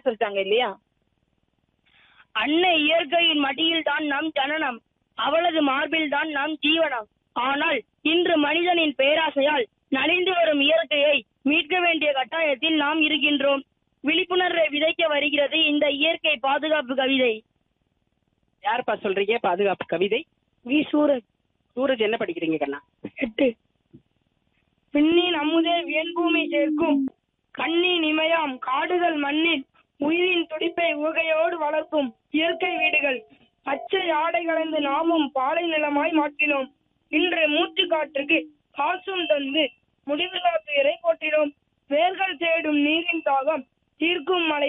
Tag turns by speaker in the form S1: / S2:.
S1: சொல்லிட்டாங்க இல்லையா
S2: அன்னை இயற்கையின் மடியில் தான் நம் ஜனனம் அவளது மார்பில் தான் நம் ஜீவனம் ஆனால் இன்று மனிதனின் பேராசையால் நலிந்து வரும் இயற்கையை மீட்க வேண்டிய கட்டாயத்தில் நாம் இருக்கின்றோம் விழிப்புணர்வை விதைக்க வருகிறது இந்த இயற்கை பாதுகாப்பு கவிதை
S1: யாருப்பா சொல்றீங்க பாதுகாப்பு கவிதை
S2: வி சூரஜ்
S1: சூரஜ் என்ன படிக்கிறீங்க கண்ணா
S2: எட்டு விண்ணின் அமுதே வியன்பூமி சேர்க்கும் கண்ணின் இமயாம் காடுகள் மண்ணில் உயிரின் துடிப்பை உகையோடு வளர்க்கும் இயற்கை வீடுகள் பச்சை ஆடை கலந்து நாமும் பாலை நிலமாய் மாற்றினோம் இன்று மூச்சு காற்றுக்கு காசும் தந்து முடிவில்லா துயரை போற்றினோம் வேர்கள் தேடும் நீரின் தாகம் தீர்க்கும் மலை